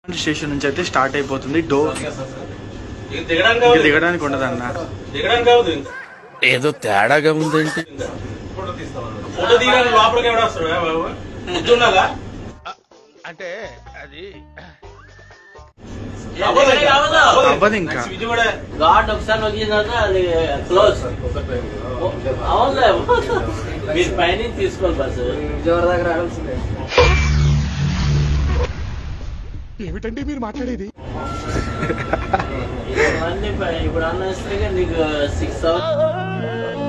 Station నుంచి అయితే start అయిపోతుంది డోర్ ఇక దిగడానికి ఇంకా అవ్వదు. దిగడానికి ఉండదు అన్న దిగడానికి అవ్వదు ఇంకా. ఏదో తేడాగా ఉందేంటి ఫోటో దిగడానికి లోపలికి ఎవడ వస్తాడు ఏ బాబు బుద్ధి ఉండాలా అంటే అది అవ్వదు ఇంకా. అవ్వదు. అవ్వదు ఇంకా. Next విజయవాడ గాడ్ ఒకసారి నొక్కిన తర్వాత అది క్లోజ్ అవునులే మీరు పైన తీసుకోండి బస్సు విజయవాడ దగ్గర రావాల్సిందే ఏమిటండి మీరు మాట్లాడేది ఇవన్నీ పై- ఇప్పుడు అన్న ఇస్తే నీకు సిక్స్ అవర్స్